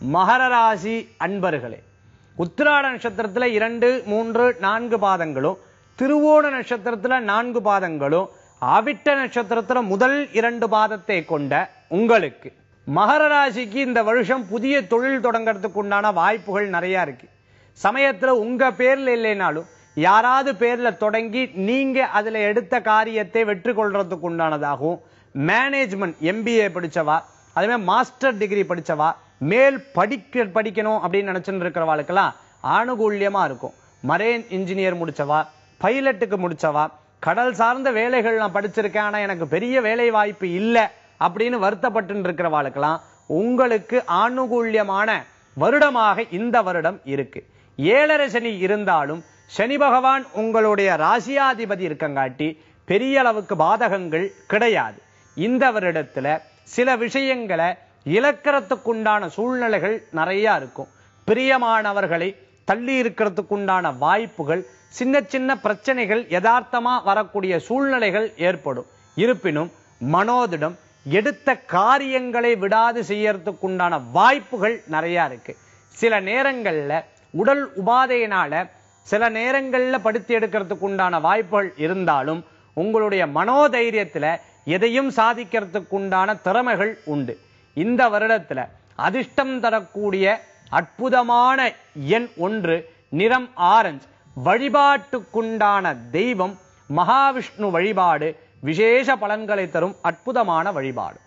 மகர ராசி அன்பர்களே உத்திராட நட்சத்திரத்துல இரண்டு மூன்று நான்கு பாதங்களும் திருவோண நட்சத்திரத்துல நான்கு பாதங்களும் அவிட்ட நட்சத்திரத்துல முதல் இரண்டு பாதத்தை கொண்ட உங்களுக்கு மகர ராசிக்கு இந்த வருஷம் புதிய தொழில் தொடங்கறதுக்கு உண்டான வாய்ப்புகள் நிறைய இருக்கு சமயத்துல உங்க பேர்ல இல்லைனாலும் யாராவது பேர்ல தொடங்கி நீங்க அதுல எடுத்த காரியத்தை வெற்றி கொள்றதுக்கு உண்டானதாகவும் மேனேஜ்மெண்ட் எம்பிஏ படிச்சவா அதே மாதிரி மாஸ்டர் டிகிரி படிச்சவா மேல் படிக்க படிக்கணும் அப்படின்னு நினைச்சுட்டு இருக்கிறவாளுக்கெல்லாம் ஆணுகூல்யமா இருக்கும் மரேன் இன்ஜினியர் முடிச்சவா பைலட்டுக்கு முடிச்சவா கடல் சார்ந்த வேலைகள் நான் படிச்சிருக்கேன் ஆனா எனக்கு பெரிய வேலை வாய்ப்பு இல்லை அப்படின்னு வருத்தப்பட்டு இருக்கிறவாளுக்கெல்லாம் உங்களுக்கு ஆணுகூல்யமான வருடமாக இந்த வருடம் இருக்கு ஏழரை சனி இருந்தாலும் சனி பகவான் உங்களுடைய ராசியாதிபதி இருக்கங்காட்டி பெரிய அளவுக்கு பாதகங்கள் கிடையாது இந்த வருடத்துல சில விஷயங்களை இழக்கிறதுக்குண்டான சூழ்நிலைகள் நிறைய இருக்கும் பிரியமானவர்களை தள்ளி இருக்கிறதுக்குண்டான வாய்ப்புகள் சின்ன சின்ன பிரச்சனைகள் யதார்த்தமா வரக்கூடிய சூழ்நிலைகள் ஏற்படும் இருப்பினும் மனோதிடம் எடுத்த காரியங்களை விடாது செய்யறதுக்குண்டான வாய்ப்புகள் நிறைய இருக்கு சில நேரங்கள்ல உடல் உபாதையினால சில நேரங்கள்ல படுத்தி எடுக்கிறதுக்கு உண்டான வாய்ப்புகள் இருந்தாலும் உங்களுடைய மனோதைரியத்துல எதையும் சாதிக்கிறதுக்கு உண்டான திறமைகள் உண்டு இந்த வருடத்துல அதிர்ஷ்டம் தரக்கூடிய அற்புதமான எண் ஒன்று நிறம் ஆரஞ்சு வழிபாட்டுக்குண்டான தெய்வம் மகாவிஷ்ணு வழிபாடு விசேஷ பலன்களை தரும் அற்புதமான வழிபாடு